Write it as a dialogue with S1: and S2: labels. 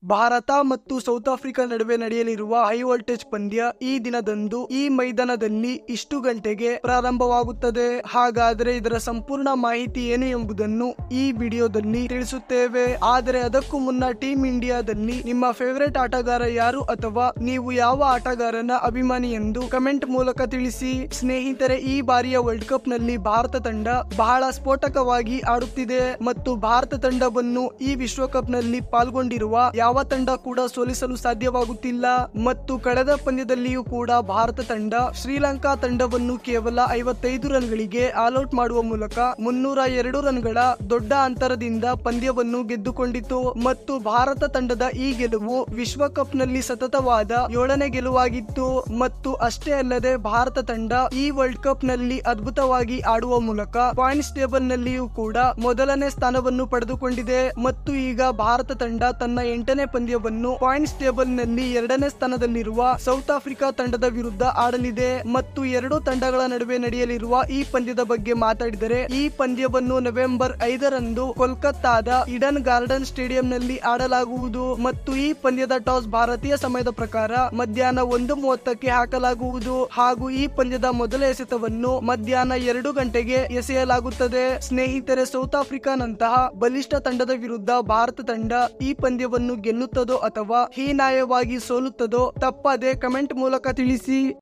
S1: ಭಾರತ ಮತ್ತು south Africa ನಡುವೆ ನಡೆಯಲಿರುವ ಹೈ ವೋಲ್ಟೇಜ್ ಪಂದ್ಯ ಈ ದಿನದಂದು ಈ ಮೈದಾನದಲ್ಲಿ ಇಷ್ಟು ಗಂಟೆಗೆ ಪ್ರಾರಂಭವಾಗುತ್ತದೆ ಹಾಗಾದರೆ ಇದರ ಸಂಪೂರ್ಣ ಮಾಹಿತಿ ಏನು ಎಂಬುದನ್ನು ಈ ವಿಡಿಯೋದಲ್ಲಿ ತಿಳಿಸುತ್ತೇವೆ ಆದರೆ ಅದಕ್ಕೂ ಮುನ್ನ ಟೀಮ್ ಇಂಡಿಯಾದಲ್ಲಿ ನಿಮ್ಮ ಫೇವರೇಟ್ ಆಟಗಾರ ಯಾರು ಅಥವಾ ನೀವು ಯಾವ ಆಟಗಾರನ ಅಭಿಮಾನಿ ಎಂದು ಕಮೆಂಟ್ ಮೂಲಕ ತಿಳಿಸಿ ಸ್ನೇಹಿತರೆ ಈ ಬಾರಿಯ ವರ್ಲ್ಡ್ ಕಪ್ ನಲ್ಲಿ ಭಾರತ ತಂಡ ಬಹಳ ಸ್ಫೋಟಕವಾಗಿ ಆಡುತ್ತಿದೆ ಮತ್ತು ಭಾರತ ತಂಡವನ್ನು ಈ ವಿಶ್ವಕಪ್ ನಲ್ಲಿ ಪಾಲ್ಗೊಂಡಿರುವ ಯಾವ ತಂಡ ಕೂಡ ಸೋಲಿಸಲು ಸಾಧ್ಯವಾಗುತ್ತಿಲ್ಲ ಮತ್ತು ಕಳೆದ ಪಂದ್ಯದಲ್ಲಿಯೂ ಕೂಡ ಭಾರತ ತಂಡ ಶ್ರೀಲಂಕಾ ತಂಡವನ್ನು ಕೇವಲ ಐವತ್ತೈದು ರನ್ಗಳಿಗೆ ಆಲ್ಔಟ್ ಮಾಡುವ ಮೂಲಕ ಮುನ್ನೂರ ಎರಡು ರನ್ಗಳ ದೊಡ್ಡ ಅಂತರದಿಂದ ಪಂದ್ಯವನ್ನು ಗೆದ್ದುಕೊಂಡಿತು ಮತ್ತು ಭಾರತ ತಂಡದ ಈ ಗೆಲುವು ವಿಶ್ವಕಪ್ ನಲ್ಲಿ ಸತತವಾದ ಏಳನೇ ಗೆಲುವಾಗಿತ್ತು ಮತ್ತು ಅಷ್ಟೇ ಅಲ್ಲದೆ ಭಾರತ ತಂಡ ಈ ವರ್ಲ್ಡ್ ಕಪ್ ನಲ್ಲಿ ಅದ್ಭುತವಾಗಿ ಆಡುವ ಮೂಲಕ ಪಾಯಿಂಟ್ಸ್ ಟೇಬಲ್ ನಲ್ಲಿಯೂ ಕೂಡ ಮೊದಲನೇ ಸ್ಥಾನವನ್ನು ಪಡೆದುಕೊಂಡಿದೆ ಮತ್ತು ಈಗ ಭಾರತ ತಂಡ ತನ್ನ ಎಂಟನೇ ಪಂದ್ಯವನ್ನು ಪಾಯಿಂಟ್ಸ್ ಟೇಬಲ್ ನಲ್ಲಿ ಎರಡನೇ ಸ್ಥಾನದಲ್ಲಿರುವ ಸೌತ್ ಆಫ್ರಿಕಾ ತಂಡದ ವಿರುದ್ಧ ಆಡಲಿದೆ ಮತ್ತು ಎರಡು ತಂಡಗಳ ನಡುವೆ ನಡೆಯಲಿರುವ ಈ ಪಂದ್ಯದ ಬಗ್ಗೆ ಮಾತಾಡಿದರೆ ಈ ಪಂದ್ಯವನ್ನು ನವೆಂಬರ್ ಐದರಂದು ಕೋಲ್ಕತ್ತಾದ ಇಡನ್ ಗಾರ್ಡನ್ ಸ್ಟೇಡಿಯಂ ನಲ್ಲಿ ಆಡಲಾಗುವುದು ಮತ್ತು ಈ ಪಂದ್ಯದ ಟಾಸ್ ಭಾರತೀಯ ಸಮಯದ ಪ್ರಕಾರ ಮಧ್ಯಾಹ್ನ ಒಂದು ಮೂವತ್ತಕ್ಕೆ ಹಾಕಲಾಗುವುದು ಹಾಗೂ ಈ ಪಂದ್ಯದ ಮೊದಲ ಎಸೆತವನ್ನು ಮಧ್ಯಾಹ್ನ ಎರಡು ಗಂಟೆಗೆ ಎಸೆಯಲಾಗುತ್ತದೆ ಸ್ನೇಹಿತರೆ ಸೌತ್ ಆಫ್ರಿಕಾನಂತಹ ಬಲಿಷ್ಠ ತಂಡದ ವಿರುದ್ಧ ಭಾರತ ತಂಡ ಈ ಪಂದ್ಯವನ್ನು ಗೆಲ್ಲುತ್ತದೋ ಅಥವಾ ಹೀನಾಯವಾಗಿ ಸೋಲುತ್ತದೋ ತಪ್ಪದೆ ಕಮೆಂಟ್ ಮೂಲಕ ತಿಳಿಸಿ